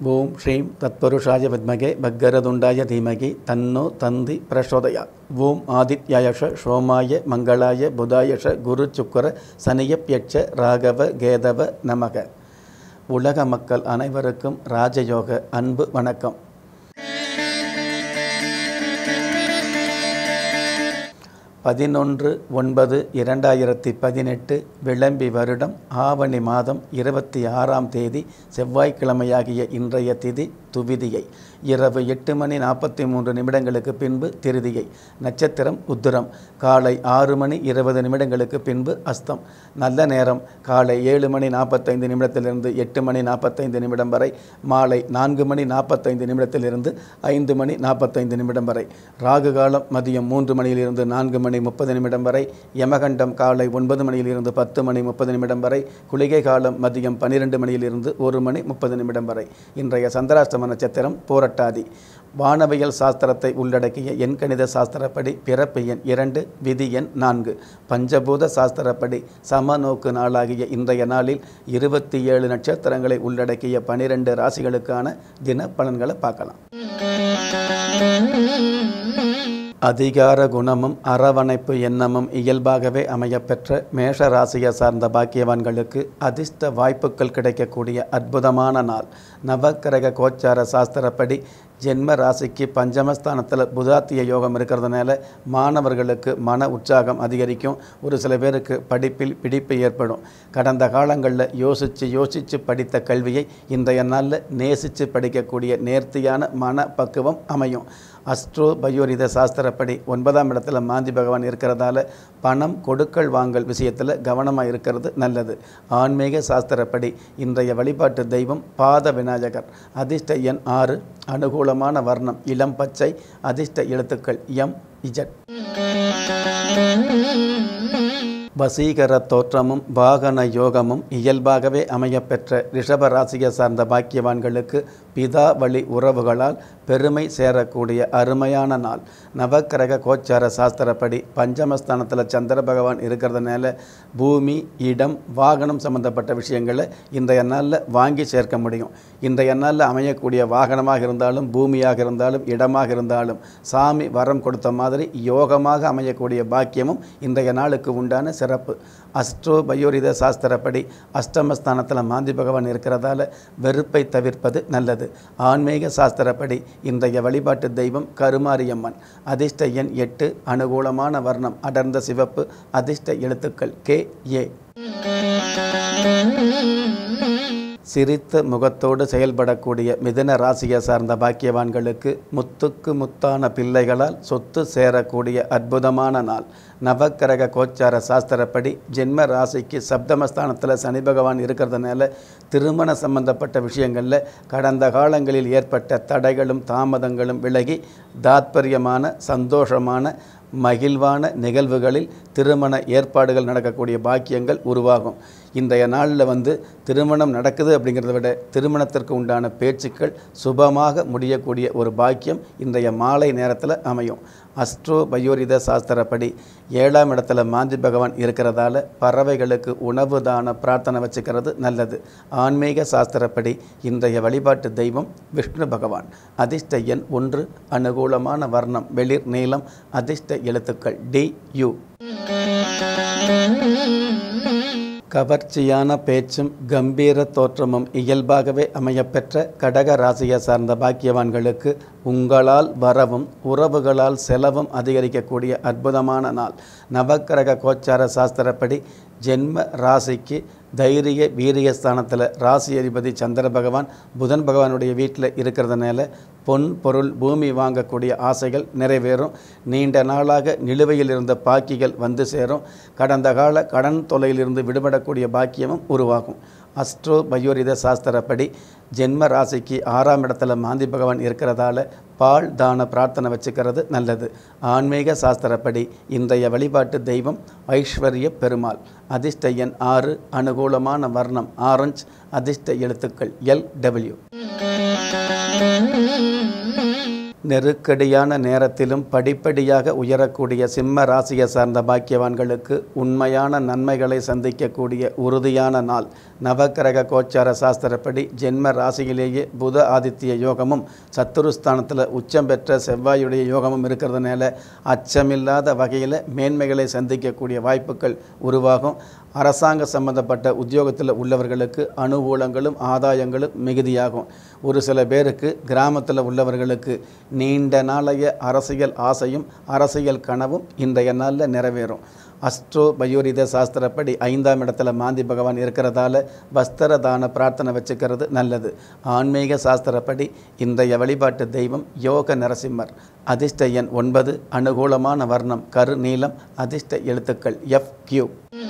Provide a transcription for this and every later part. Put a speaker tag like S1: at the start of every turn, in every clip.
S1: ஓம் ஸ்ரீம் தத்பருஷாய வித்மகே பக்கரதுண்டாய தீமகி தன்னோ தந்தி பிரசோதயா ஓம் ஆதித்யாயஷ சோமாய மங்களாய புதாயஷ குரு சுக்கர சனியப்யட்ச ராகவ கேதவ நமக உலக மக்கள் அனைவருக்கும் ராஜயோக அன்பு வணக்கம் பதினொன்று ஒன்பது இரண்டாயிரத்தி பதினெட்டு விளம்பி வருடம் ஆவணி மாதம் இருபத்தி ஆறாம் தேதி செவ்வாய்க்கிழமையாகிய இன்றைய திதி துவிதியை இரவு எட்டு மணி நாற்பத்தி மூன்று நிமிடங்களுக்கு பின்பு திருதியை நட்சத்திரம் உத்திரம் காலை ஆறு மணி இருபது நிமிடங்களுக்கு பின்பு அஸ்தம் நல்ல நேரம் காலை ஏழு மணி நாற்பத்தைந்து நிமிடத்திலிருந்து எட்டு மணி நாற்பத்தைந்து நிமிடம் வரை மாலை நான்கு மணி நாற்பத்தைந்து நிமிடத்திலிருந்து ஐந்து மணி நாற்பத்தைந்து நிமிடம் வரை ராகு காலம் மதியம் மூன்று மணியிலிருந்து நான்கு மணி முப்பது நிமிடம் வரை யமகண்டம் காலை ஒன்பது மணியிலிருந்து பத்து மணி முப்பது நிமிடம் வரை குளிகை காலம் மதியம் பன்னிரெண்டு மணியிலிருந்து ஒரு மணி முப்பது நிமிடம் வரை இன்றைய சந்திராஷ்டம நட்சத்திரம் போரட்டாதி வானவியல் சாஸ்திரத்தை உள்ளடக்கிய எண்கணித சாஸ்திரப்படி பிறப்பு எண் இரண்டு விதி எண் நான்கு பஞ்சபூத சாஸ்திரப்படி சமநோக்கு நாளாகிய இன்றைய நாளில் இருபத்தி ஏழு நட்சத்திரங்களை உள்ளடக்கிய பனிரெண்டு ராசிகளுக்கான தின பலன்களை பார்க்கலாம் அதிகார குணமும் அரவணைப்பு எண்ணமும் இயல்பாகவே அமையப்பெற்ற மேஷ ராசியை சார்ந்த பாக்கியவான்களுக்கு அதிர்ஷ்ட வாய்ப்புகள் கிடைக்கக்கூடிய அற்புதமான நாள் நவக்கிரக கோச்சார சாஸ்திரப்படி ஜென்ம ராசிக்கு பஞ்சமஸ்தானத்தில் புதாத்திய யோகம் இருக்கிறதுனால மாணவர்களுக்கு மன உற்சாகம் அதிகரிக்கும் ஒரு சில பேருக்கு படிப்பில் பிடிப்பு ஏற்படும் கடந்த காலங்களில் யோசித்து யோசித்து படித்த கல்வியை இன்றைய நாளில் நேசித்து படிக்கக்கூடிய நேர்த்தியான மன பக்குவம் அமையும் அஸ்ட்ரோ பயோரித சாஸ்திரப்படி ஒன்பதாம் இடத்துல மாந்தி பகவான் இருக்கிறதால பணம் கொடுக்கல் வாங்கல் விஷயத்தில் கவனமாக இருக்கிறது நல்லது ஆன்மீக சாஸ்திரப்படி இன்றைய வழிபாட்டு தெய்வம் பாத விநாயகர் அதிர்ஷ்ட எண் ஆறு அனுகூலமான வர்ணம் இளம் பச்சை அதிர்ஷ்ட எழுத்துக்கள் எம் இஜட் வசீகர தோற்றமும் வாகன யோகமும் இயல்பாகவே அமையப்பெற்ற ரிஷப ராசியை சார்ந்த பாக்கியவான்களுக்கு பிதா வழி உறவுகளால் பெருமை சேரக்கூடிய அருமையான நாள் நவக்கிரக கோச்சார சாஸ்திரப்படி பஞ்சமஸ்தானத்தில் சந்திர பகவான் இருக்கிறதுனால பூமி இடம் வாகனம் சம்பந்தப்பட்ட விஷயங்களை இன்றைய நாளில் வாங்கி சேர்க்க முடியும் இன்றைய நாளில் அமையக்கூடிய வாகனமாக இருந்தாலும் பூமியாக இருந்தாலும் இடமாக இருந்தாலும் சாமி வரம் கொடுத்த மாதிரி யோகமாக அமையக்கூடிய பாக்கியமும் இன்றைய நாளுக்கு உண்டான சிறப்பு அஸ்ட்ரோ பயோரித சாஸ்திரப்படி அஷ்டமஸ்தானத்தில் மாந்தி பகவான் இருக்கிறதால வெறுப்பை தவிர்ப்பது நல்லது ஆன்மீக சாஸ்திரப்படி இன்றைய வழிபாட்டு தெய்வம் கருமாரியம்மன் அதிர்ஷ்ட எண் எட்டு அனுகூலமான வர்ணம் அடர்ந்த சிவப்பு அதிர்ஷ்ட எழுத்துக்கள் கே ஏ சிரித்த முகத்தோடு செயல்படக்கூடிய மிதுன ராசியை சார்ந்த பாக்கியவான்களுக்கு முத்துக்கு முத்தான பிள்ளைகளால் சொத்து சேரக்கூடிய அற்புதமான நாள் நவக்கிரக கோச்சார சாஸ்திரப்படி ஜென்ம ராசிக்கு சப்தமஸ்தானத்தில் சனி பகவான் இருக்கிறதுனால திருமண சம்பந்தப்பட்ட விஷயங்களில் கடந்த காலங்களில் ஏற்பட்ட தடைகளும் தாமதங்களும் விலகி தாத்பரியமான சந்தோஷமான மகிழ்வான நிகழ்வுகளில் திருமண ஏற்பாடுகள் நடக்கக்கூடிய பாக்கியங்கள் உருவாகும் இன்றைய நாளில் வந்து திருமணம் நடக்குது அப்படிங்கிறத விட திருமணத்திற்கு உண்டான பேச்சுக்கள் சுபமாக முடியக்கூடிய ஒரு பாக்கியம் இன்றைய மாலை நேரத்தில் அமையும் அஸ்ட்ரோ பயோரித சாஸ்திரப்படி ஏழாம் இடத்துல மாந்தி பகவான் இருக்கிறதால பறவைகளுக்கு உணவு தான பிரார்த்தனை வச்சுக்கிறது நல்லது ஆன்மீக சாஸ்திரப்படி இன்றைய வழிபாட்டு தெய்வம் விஷ்ணு பகவான் அதிர்ஷ்ட எண் ஒன்று அனுகூலமான வர்ணம் வெளிர் நீளம் அதிர்ஷ்ட எழுத்துக்கள் டி யு கவர்ச்சியான பேச்சும் கம்பீர தோற்றமும் இயல்பாகவே அமையப்பெற்ற கடக ராசியை சார்ந்த பாக்கியவான்களுக்கு உங்களால் வரவும் உறவுகளால் செலவும் அதிகரிக்கக்கூடிய அற்புதமான நாள் நவக்கிரக கோச்சார சாஸ்திரப்படி ஜென்ம ராசிக்கு தைரிய வீரிய ஸ்தானத்தில் ராசி அதிபதி சந்திர பகவான் புதன் பகவானுடைய வீட்டில் இருக்கிறதுனால பொன் பொருள் பூமி வாங்கக்கூடிய ஆசைகள் நிறைவேறும் நீண்ட நாளாக நிலுவையில் இருந்த பாக்கிகள் வந்து சேரும் கடந்த கால கடன் தொலையிலிருந்து விடுபடக்கூடிய பாக்கியமும் உருவாகும் அஸ்ட்ரோ பயோரித சாஸ்திரப்படி ஜென்ம ராசிக்கு ஆறாம் இடத்துல மாந்தி பகவான் இருக்கிறதால பால் தான பிரார்த்தனை வச்சுக்கிறது நல்லது ஆன்மீக சாஸ்திரப்படி இன்றைய வழிபாட்டு தெய்வம் ஐஸ்வர்ய பெருமாள் அதிர்ஷ்ட எண் ஆறு அனுகூலமான வர்ணம் ஆரஞ்ச் அதிர்ஷ்ட எழுத்துக்கள் எல் டபிள்யூ நெருக்கடியான நேரத்திலும் படிப்படியாக உயரக்கூடிய சிம்ம ராசியை சார்ந்த பாக்கியவான்களுக்கு உண்மையான நன்மைகளை சந்திக்கக்கூடிய உறுதியான நாள் நவக்கிரக கோச்சார சாஸ்திரப்படி ஜென்ம ராசியிலேயே புத ஆதித்ய யோகமும் சத்துருஸ்தானத்தில் உச்சம் பெற்ற செவ்வாயுடைய யோகமும் இருக்கிறதுனால அச்சமில்லாத வகையில் மேன்மைகளை சந்திக்கக்கூடிய வாய்ப்புகள் உருவாகும் அரசாங்க சம்பந்தப்பட்ட உத்தியோகத்தில் உள்ளவர்களுக்கு அனுகூலங்களும் ஆதாயங்களும் மிகுதியாகும் ஒரு சில பேருக்கு கிராமத்தில் உள்ளவர்களுக்கு நீண்ட நாளைய அரசியல் ஆசையும் அரசியல் கனவும் இன்றைய நாளில் நிறைவேறும் அஸ்ட்ரோ பயோரித சாஸ்திரப்படி ஐந்தாம் இடத்துல மாந்தி பகவான் இருக்கிறதால வஸ்திர தான பிரார்த்தனை வச்சுக்கிறது நல்லது ஆன்மீக சாஸ்திரப்படி இன்றைய வழிபாட்டு தெய்வம் யோக நரசிம்மர் அதிர்ஷ்ட எண் ஒன்பது அனுகூலமான வர்ணம் கரு நீளம் அதிர்ஷ்ட எழுத்துக்கள் எஃப் கியூ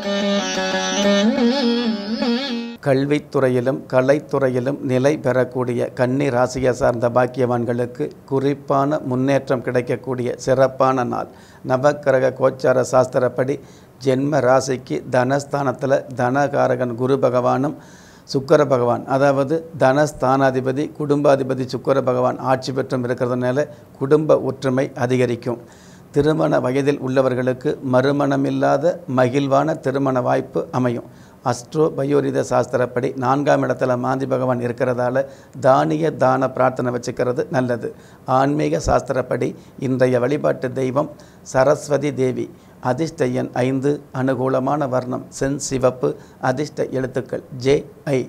S1: கல்வித்துறையிலும் கலைத்துறையிலும் நிலை பெறக்கூடிய கன்னி ராசியை சார்ந்த பாக்கியவான்களுக்கு குறிப்பான முன்னேற்றம் கிடைக்கக்கூடிய சிறப்பான நாள் நவக்கிரக கோச்சார சாஸ்திரப்படி ஜென்ம ராசிக்கு தனஸ்தானத்தில் தனகாரகன் குரு பகவானும் சுக்கர பகவான் அதாவது தனஸ்தானாதிபதி குடும்பாதிபதி சுக்கர பகவான் ஆட்சி பெற்றும் இருக்கிறதுனால குடும்ப ஒற்றுமை அதிகரிக்கும் திருமண வயதில் உள்ளவர்களுக்கு மறுமணமில்லாத மகிழ்வான திருமண வாய்ப்பு அமையும் அஸ்ட்ரோ பயோரித சாஸ்திரப்படி நான்காம் இடத்துல மாந்தி பகவான் இருக்கிறதால தானிய தான பிரார்த்தனை வச்சுக்கிறது நல்லது ஆன்மீக சாஸ்திரப்படி இன்றைய வழிபாட்டு தெய்வம் சரஸ்வதி தேவி அதிர்ஷ்ட எண் ஐந்து அனுகூலமான வர்ணம் சென் சிவப்பு அதிர்ஷ்ட எழுத்துக்கள் ஜே ஐ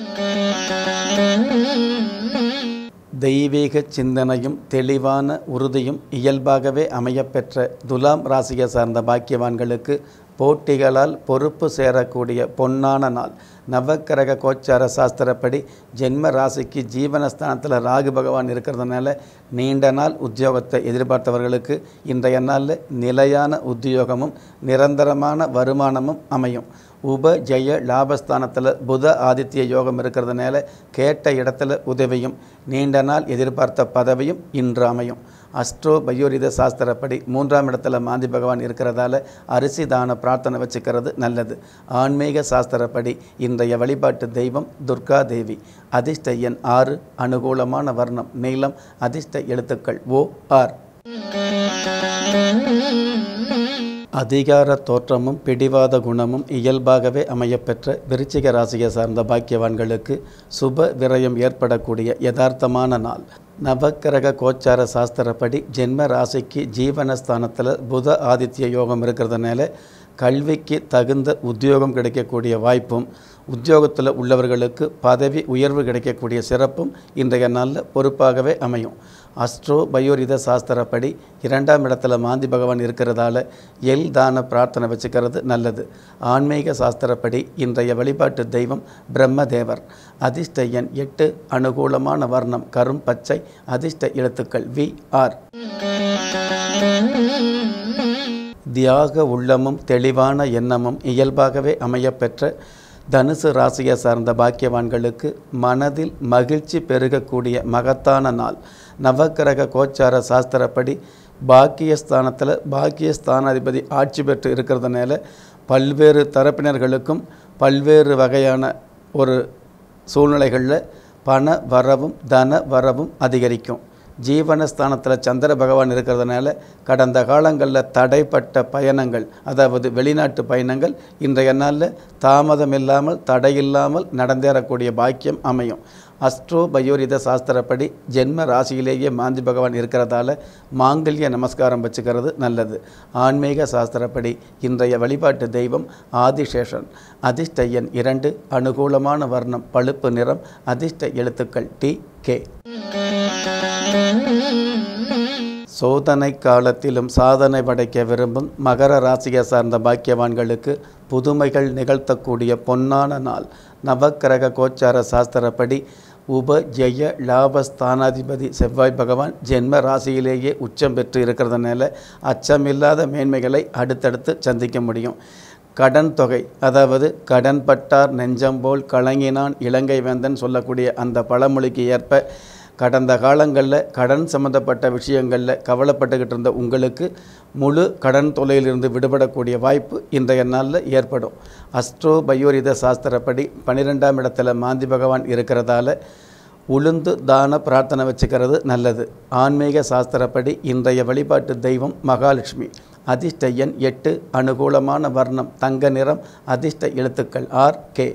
S1: தெய்வீக சிந்தனையும் தெளிவான உறுதியும் இயல்பாகவே அமையப்பெற்ற துலாம் ராசியை சார்ந்த பாக்கியவான்களுக்கு போட்டிகளால் பொறுப்பு சேரக்கூடிய பொன்னான நாள் நவக்கிரக கோச்சார சாஸ்திரப்படி ஜென்ம ராசிக்கு ஜீவனஸ்தானத்தில் ராகு பகவான் இருக்கிறதுனால நீண்ட நாள் உத்தியோகத்தை எதிர்பார்த்தவர்களுக்கு இன்றைய நாளில் நிலையான உத்தியோகமும் நிரந்தரமான வருமானமும் அமையும் உப ஜெய லாபஸ்தானத்தில் புத ஆதித்ய யோகம் இருக்கிறதுனால கேட்ட இடத்துல உதவியும் நீண்ட நாள் எதிர்பார்த்த பதவியும் இன்று அமையும் அஸ்ட்ரோ பயோரித சாஸ்திரப்படி மூன்றாம் இடத்துல மாந்தி பகவான் இருக்கிறதால அரிசி தான பிரார்த்தனை வச்சுக்கிறது நல்லது ஆன்மீக சாஸ்திரப்படி இன்றைய வழிபாட்டு தெய்வம் துர்கா தேவி அதிர்ஷ்ட எண் ஆறு அனுகூலமான வர்ணம் நீளம் அதிர்ஷ்ட எழுத்துக்கள் ஓ ஆர் அதிகார தோற்றமும் பிடிவாத குணமும் இயல்பாகவே அமையப்பெற்ற விருச்சிக ராசியை சார்ந்த பாக்கியவான்களுக்கு சுப விரயம் ஏற்படக்கூடிய யதார்த்தமான நாள் நவக்கிரக கோச்சார சாஸ்திரப்படி ஜென்ம ராசிக்கு ஜீவனஸ்தானத்தில் புத ஆதித்ய யோகம் இருக்கிறதுனால கல்விக்கு தகுந்த உத்தியோகம் கிடைக்கக்கூடிய வாய்ப்பும் உத்தியோகத்தில் உள்ளவர்களுக்கு பதவி உயர்வு கிடைக்கக்கூடிய சிறப்பும் இன்றைய நாளில் பொறுப்பாகவே அமையும் அஸ்ட்ரோ பயோரித சாஸ்திரப்படி இரண்டாம் இடத்துல மாந்தி பகவான் இருக்கிறதால எல் தான பிரார்த்தனை வச்சுக்கிறது நல்லது ஆன்மீக சாஸ்திரப்படி இன்றைய வழிபாட்டு தெய்வம் பிரம்மதேவர் அதிர்ஷ்ட எண் எட்டு அனுகூலமான வர்ணம் கரும் பச்சை அதிர்ஷ்ட எழுத்துக்கள் வி ஆர் தியாக உள்ளமும் தெளிவான எண்ணமும் இயல்பாகவே அமையப்பெற்ற தனுசு ராசியை சார்ந்த பாக்கியவான்களுக்கு மனதில் மகிழ்ச்சி பெருகக்கூடிய மகத்தான நாள் நவக்கிரக கோச்சார சாஸ்திரப்படி பாக்கியஸ்தானத்தில் பாக்கியஸ்தானாதிபதி ஆட்சி பெற்று இருக்கிறதுனால பல்வேறு தரப்பினர்களுக்கும் பல்வேறு வகையான ஒரு சூழ்நிலைகளில் பண வரவும் தன வரவும் அதிகரிக்கும் ஜீவனஸ்தானத்தில் சந்திர பகவான் இருக்கிறதுனால கடந்த காலங்களில் தடைப்பட்ட பயணங்கள் அதாவது வெளிநாட்டு பயணங்கள் இன்றைய நாளில் தாமதம் இல்லாமல் தடையில்லாமல் நடந்தேறக்கூடிய பாக்கியம் அமையும் அஸ்ட்ரோ பயோரித சாஸ்திரப்படி ஜென்ம ராசியிலேயே மாந்தி பகவான் இருக்கிறதால மாங்கல்ய நமஸ்காரம் வச்சுக்கிறது நல்லது ஆன்மீக சாஸ்திரப்படி இன்றைய வழிபாட்டு தெய்வம் ஆதிசேஷன் அதிர்ஷ்ட எண் இரண்டு அனுகூலமான வர்ணம் பழுப்பு நிறம் அதிர்ஷ்ட எழுத்துக்கள் டி கே சோதனை காலத்திலும் சாதனை படைக்க விரும்பும் மகர ராசியை சார்ந்த பாக்கியவான்களுக்கு புதுமைகள் நிகழ்த்தக்கூடிய பொன்னான நாள் நவக்கிரக கோச்சார சாஸ்திரப்படி உப ஜெய லாபஸ்தானாதிபதி செவ்வாய் பகவான் ஜென்ம ராசியிலேயே உச்சம் பெற்று இருக்கிறதுனால அச்சமில்லாத மேன்மைகளை அடுத்தடுத்து சந்திக்க முடியும் கடன் தொகை அதாவது கடன் பட்டார் நெஞ்சம் போல் கலங்கினான் இலங்கை வேந்தன் சொல்லக்கூடிய அந்த பழமொழிக்கு ஏற்ப கடந்த காலங்களில் கடன் சம்மந்தப்பட்ட விஷயங்களில் கவலைப்பட்டுக்கிட்டு இருந்த உங்களுக்கு முழு கடன் தொல்லையிலிருந்து விடுபடக்கூடிய வாய்ப்பு இன்றைய நாளில் ஏற்படும் அஸ்ட்ரோ பயோரித சாஸ்திரப்படி பன்னிரெண்டாம் இடத்துல மாந்தி பகவான் இருக்கிறதால உளுந்து தான பிரார்த்தனை வச்சுக்கிறது நல்லது ஆன்மீக சாஸ்திரப்படி இன்றைய வழிபாட்டு தெய்வம் மகாலட்சுமி அதிர்ஷ்ட எண் எட்டு அனுகூலமான வர்ணம் தங்க நிறம் அதிர்ஷ்ட எழுத்துக்கள் ஆர் கே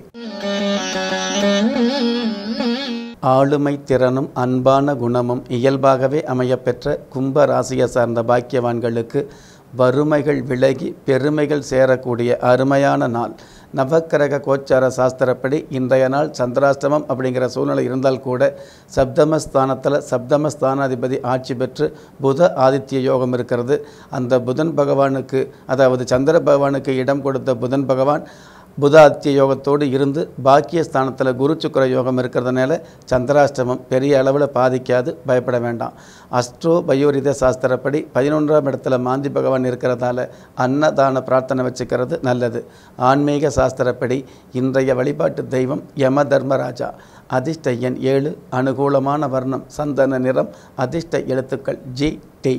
S1: ஆளுமை திறனும் அன்பான குணமும் இயல்பாகவே அமையப்பெற்ற கும்ப ராசியை சார்ந்த பாக்கியவான்களுக்கு வறுமைகள் விலகி பெருமைகள் சேரக்கூடிய அருமையான நாள் நவக்கிரக கோச்சார சாஸ்திரப்படி இன்றைய நாள் சந்திராஷ்டமம் அப்படிங்கிற சூழ்நிலை இருந்தால் கூட சப்தமஸ்தானத்தில் சப்தமஸ்தானாதிபதி ஆட்சி பெற்று புத ஆதித்ய யோகம் இருக்கிறது அந்த புதன் பகவானுக்கு அதாவது சந்திர பகவானுக்கு இடம் கொடுத்த புதன் பகவான் புதாத்திய யோகத்தோடு இருந்து பாக்கியஸ்தானத்தில் குரு சுக்கர யோகம் இருக்கிறதுனால சந்திராஷ்டமம் பெரிய அளவில் பாதிக்காது பயப்பட வேண்டாம் அஸ்ட்ரோ பயோரித சாஸ்திரப்படி பதினொன்றாம் இடத்துல மாந்தி பகவான் இருக்கிறதால அன்னதான பிரார்த்தனை வச்சுக்கிறது நல்லது ஆன்மீக சாஸ்திரப்படி இன்றைய வழிபாட்டு தெய்வம் யம தர்மராஜா அதிர்ஷ்ட எண் ஏழு அனுகூலமான வர்ணம் சந்தன நிறம் அதிர்ஷ்ட எழுத்துக்கள் ஜி டி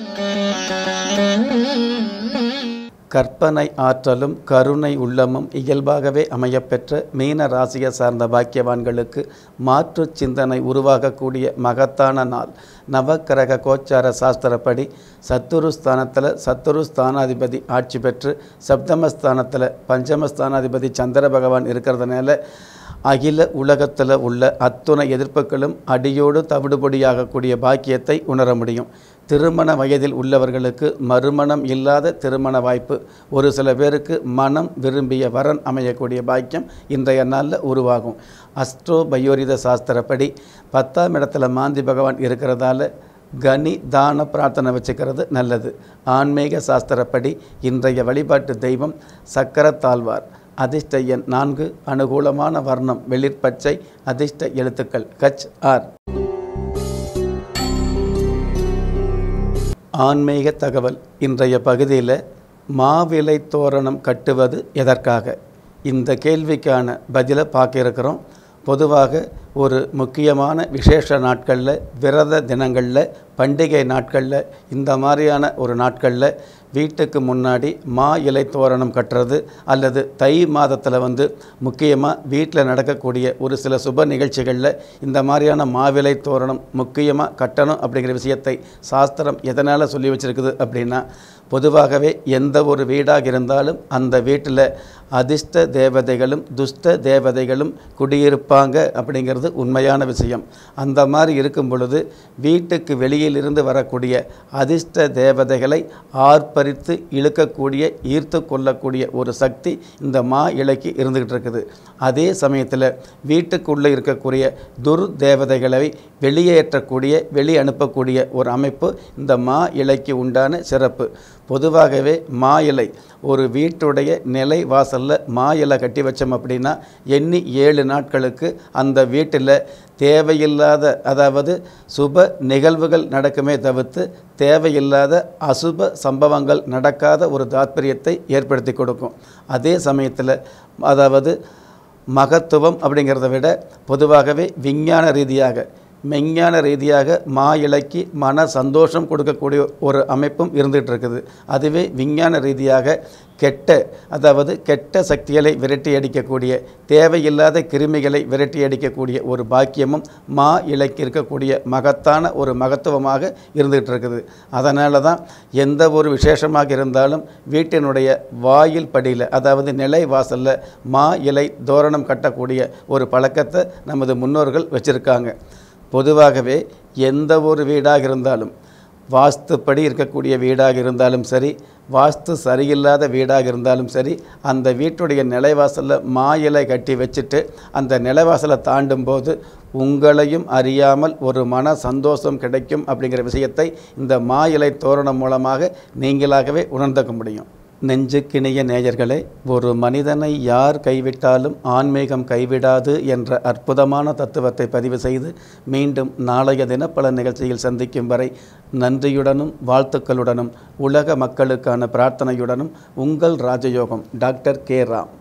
S1: கற்பனை ஆற்றலும் கருணை உள்ளமும் இயல்பாகவே அமையப்பெற்ற மீன ராசியை சார்ந்த பாக்கியவான்களுக்கு மாற்று சிந்தனை உருவாகக்கூடிய மகத்தான நாள் நவக்கிரக கோச்சார சாஸ்திரப்படி சத்துருஸ்தானத்தில் சத்துரு ஸ்தானாதிபதி ஆட்சி பெற்று சப்தமஸ்தானத்தில் பஞ்சமஸ்தானாதிபதி சந்திர பகவான் இருக்கிறதுனால அகில உலகத்தில் உள்ள அத்துணை எதிர்ப்புகளும் அடியோடு தவிடுபடியாகக்கூடிய பாக்கியத்தை உணர முடியும் திருமண வயதில் உள்ளவர்களுக்கு மறுமணம் இல்லாத திருமண வாய்ப்பு ஒரு சில பேருக்கு மனம் விரும்பிய வரன் அமையக்கூடிய பாக்கியம் இன்றைய நாளில் உருவாகும் அஸ்ட்ரோ பயோரித சாஸ்திரப்படி பத்தாம் இடத்துல மாந்தி பகவான் இருக்கிறதால கனி தான பிரார்த்தனை வச்சுக்கிறது நல்லது ஆன்மீக சாஸ்திரப்படி இன்றைய வழிபாட்டு தெய்வம் சக்கரத்தாழ்வார் அதிர்ஷ்ட எண் நான்கு அனுகூலமான வர்ணம் வெளிர்பச்சை அதிர்ஷ்ட எழுத்துக்கள் கச் ஆர் ஆன்மீக தகவல் இன்றைய பகுதியில் மாவிலை தோரணம் கட்டுவது எதற்காக இந்த கேள்விக்கான பதிலை பார்க்க இருக்கிறோம் பொதுவாக ஒரு முக்கியமான விசேஷ நாட்களில் விரத தினங்களில் பண்டிகை நாட்களில் இந்த மாதிரியான ஒரு நாட்களில் வீட்டுக்கு முன்னாடி மா இலை தோரணம் கட்டுறது அல்லது தை மாதத்தில் வந்து முக்கியமாக வீட்டில் நடக்கக்கூடிய ஒரு சில சுப நிகழ்ச்சிகளில் இந்த மாதிரியான மாவிலை தோரணம் முக்கியமாக கட்டணும் அப்படிங்கிற விஷயத்தை சாஸ்திரம் எதனால் சொல்லி வச்சுருக்குது அப்படின்னா பொதுவாகவே எந்த ஒரு வீடாக இருந்தாலும் அந்த வீட்டில் அதிர்ஷ்ட தேவதைகளும் துஷ்ட தேவதைகளும் குடியிருப்பாங்க அப்படிங்கிறது உண்மையான விஷயம் அந்த மாதிரி இருக்கும் பொழுது வீட்டுக்கு வெளியிலிருந்து வரக்கூடிய அதிர்ஷ்ட தேவதைகளை ஆர்ப்பரித்து இழுக்கக்கூடிய ஈர்த்து கொள்ளக்கூடிய ஒரு சக்தி இந்த மா இலைக்கு இருந்துகிட்டு இருக்குது அதே சமயத்தில் வீட்டுக்குள்ளே இருக்கக்கூடிய துர் தேவதைகளை வெளியேற்றக்கூடிய வெளி அனுப்பக்கூடிய ஒரு அமைப்பு இந்த மா இலைக்கு உண்டான சிறப்பு பொதுவாகவே மா இலை ஒரு வீட்டுடைய நிலை வாசலில் மா இலை கட்டி வச்சோம் அப்படின்னா எண்ணி ஏழு நாட்களுக்கு அந்த வீட்டில் தேவையில்லாத அதாவது சுப நிகழ்வுகள் நடக்குமே தவிர்த்து தேவையில்லாத அசுப சம்பவங்கள் நடக்காத ஒரு தாத்பரியத்தை ஏற்படுத்தி கொடுக்கும் அதே சமயத்தில் அதாவது மகத்துவம் அப்படிங்கிறத விட பொதுவாகவே விஞ்ஞான ரீதியாக மெஞ்ஞான ரீதியாக மா இலைக்கு மன சந்தோஷம் கொடுக்கக்கூடிய ஒரு அமைப்பும் இருந்துகிட்டு இருக்குது அதுவே விஞ்ஞான ரீதியாக கெட்ட அதாவது கெட்ட சக்திகளை விரட்டி அடிக்கக்கூடிய தேவையில்லாத கிருமிகளை விரட்டி அடிக்கக்கூடிய ஒரு பாக்கியமும் மா இலைக்கு இருக்கக்கூடிய மகத்தான ஒரு மகத்துவமாக இருந்துகிட்டு இருக்குது அதனால தான் எந்த ஒரு விசேஷமாக இருந்தாலும் வீட்டினுடைய வாயில் படியில் அதாவது நிலை வாசலில் மா இலை தோரணம் கட்டக்கூடிய ஒரு பழக்கத்தை நமது முன்னோர்கள் வச்சுருக்காங்க பொதுவாகவே எந்த ஒரு வீடாக இருந்தாலும் வாஸ்துப்படி இருக்கக்கூடிய வீடாக இருந்தாலும் சரி வாஸ்து சரியில்லாத வீடாக இருந்தாலும் சரி அந்த வீட்டுடைய நிலைவாசலில் மா இலை கட்டி வச்சுட்டு அந்த நிலைவாசலை தாண்டும் போது உங்களையும் அறியாமல் ஒரு மன சந்தோஷம் கிடைக்கும் அப்படிங்கிற விஷயத்தை இந்த மா இலை தோரணம் மூலமாக நீங்களாகவே உணர்ந்துக்க முடியும் நெஞ்சுக்கிணிய நேயர்களே ஒரு மனிதனை யார் கைவிட்டாலும் ஆன்மீகம் கைவிடாது என்ற அற்புதமான தத்துவத்தை பதிவு செய்து மீண்டும் நாளைய தினப்பல நிகழ்ச்சியில் சந்திக்கும் வரை நன்றியுடனும் வாழ்த்துக்களுடனும் உலக மக்களுக்கான பிரார்த்தனையுடனும் உங்கள் ராஜயோகம் டாக்டர் கே ராம்